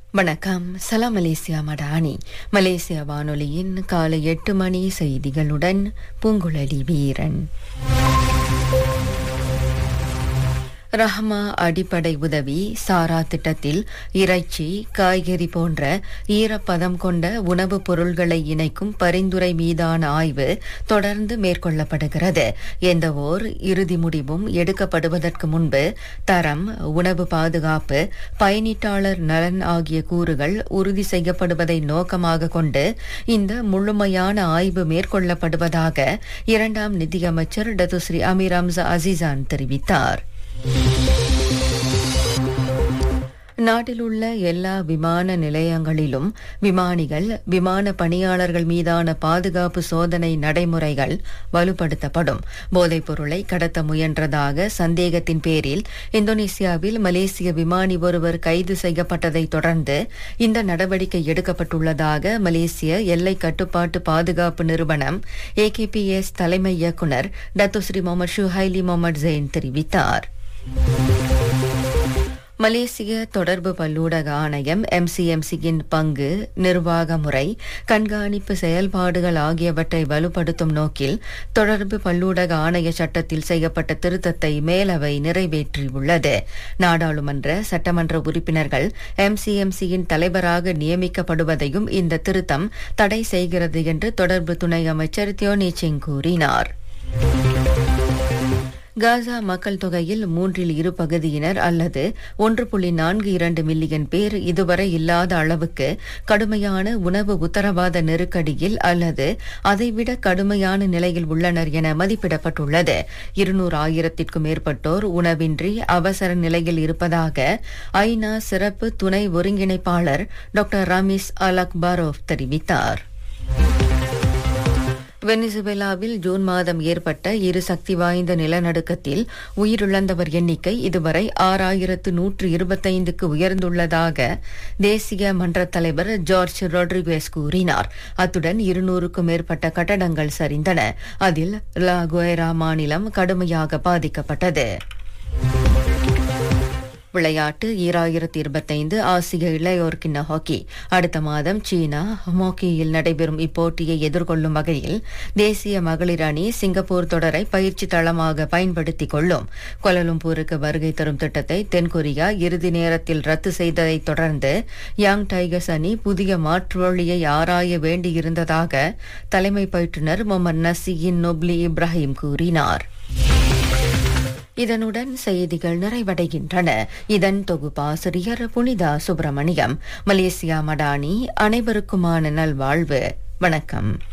வணக்கம் சலாம் Malaysia Madani Malaysia வானொலியின் காலை எட்டு மணி செய்திகளுடன் பூங்குழலி வீரன் ரஹ்மா அடிப்படை உதவி சாரா திட்டத்தில் இறைச்சி காய்கறி போன்ற ஈரப்பதம் கொண்ட உணவுப் பொருள்களை இணைக்கும் பரிந்துரை மீதான ஆய்வு தொடர்ந்து மேற்கொள்ளப்படுகிறது எந்த ஓர் இறுதி முடிவும் எடுக்கப்படுவதற்கு முன்பு தரம் உணவு பாதுகாப்பு பயனீட்டாளர் நலன் ஆகிய கூறுகள் உறுதி செய்யப்படுவதை நோக்கமாக கொண்டு இந்த முழுமையான ஆய்வு மேற்கொள்ளப்படுவதாக இரண்டாம் நிதியமைச்சர் டத்துஸ்ரீ அமீர் அம்சா அசிசான் தெரிவித்தார் நாட்டில் உள்ள எல்லா விமான நிலையங்களிலும் விமானிகள் விமான பணியாளர்கள் மீதான பாதுகாப்பு சோதனை நடைமுறைகள் வலுப்படுத்தப்படும் போதைப் பொருளை கடத்த முயன்றதாக சந்தேகத்தின் பேரில் இந்தோனேசியாவில் மலேசிய விமானி ஒருவர் கைது செய்யப்பட்டதை தொடர்ந்து இந்த நடவடிக்கை எடுக்கப்பட்டுள்ளதாக மலேசிய எல்லை கட்டுப்பாட்டு பாதுகாப்பு நிறுவனம் ஏகேபிஎஸ் தலைமை இயக்குநர் Datuk Seri Mohamed Shuhaili Mohamed Zain தெரிவித்தார் மலேசிய தொடர்பு பல்லூடக ஆணையம் எம்சிஎம்சியின் பங்கு நிர்வாக முறை கண்காணிப்பு செயல்பாடுகள் ஆகியவற்றை வலுப்படுத்தும் நோக்கில் தொடர்பு பல்லூடக ஆணைய சட்டத்தில் செய்யப்பட்ட திருத்தத்தை மேலவை நிறைவேற்றியுள்ளது நாடாளுமன்ற சட்டமன்ற உறுப்பினர்கள் எம்சிஎம்சியின் தலைவராக நியமிக்கப்படுவதையும் இந்த திருத்தம் தடை செய்கிறது என்று தொடர்பு துணை அமைச்சர் தியோனி சிங் கூறினார் காசா மக்கள் தொகையில் மூன்றில் இரு பகுதியினர் அல்லது ஒன்று புள்ளி நான்கு இரண்டு மில்லியன் பேர் இதுவரை இல்லாத அளவுக்கு கடுமையான உணவு உத்தரவாத நெருக்கடியில் அல்லது அதைவிட கடுமையான நிலையில் உள்ளனர் என மதிப்பிடப்பட்டுள்ளது இருநூறு ஆயிரத்திற்கும் மேற்பட்டோர் உணவின்றி அவசர நிலையில் இருப்பதாக ஐநா சிறப்பு துணை ஒருங்கிணைப்பாளர் டாக்டர் ரமீஸ் அல் அக்பாரோவ் தெரிவித்தார் வெனிசுவேலாவில் ஜூன் மாதம் ஏற்பட்ட இரு சக்தி வாய்ந்த நிலநடுக்கத்தில் உயிரிழந்தவர் எண்ணிக்கை இதுவரை ஆறாயிரத்து நூற்று இருபத்தைந்துக்கு உயர்ந்துள்ளதாக தேசிய மன்ற தலைவர் ஜார்ஜ் ரொட்ரிகுவேஸ் கூறினார் அத்துடன் இருநூறுக்கும் மேற்பட்ட கட்டடங்கள் சரிந்தன அதில் லா குயரா மாநிலம் கடுமையாக பாதிக்கப்பட்டது விளையாட்டு ஈராயிரத்தி இருபத்தைந்து ஆசிய இளையோர் கிண்ண ஹாக்கி அடுத்த மாதம் சீனா ஹாக்கியில் நடைபெறும் இப்போட்டியை எதிர்கொள்ளும் வகையில் தேசிய மகளிர் அணி சிங்கப்பூர் தொடரை பயிற்சி தளமாக பயன்படுத்திக் கொள்ளும் கொலலும்பூருக்கு வருகை தரும் திட்டத்தை தென்கொரியா இறுதி நேரத்தில் ரத்து செய்ததைத் தொடர்ந்து யாங் டைகர்ஸ் அணி புதிய மாற்று வழியை ஆராய வேண்டியிருந்ததாக தலைமை பயிற்றுநர் முகமது நசீன் நொப்லி இப்ராஹிம் கூறினார் இதனுடன் செய்திகள் நிறைவடைகின்றன இதன் தொகுப்பாசிரியர் புனிதா சுப்பிரமணியம் மலேசியா மடானி அனைவருக்குமான நல்வாழ்வு வணக்கம்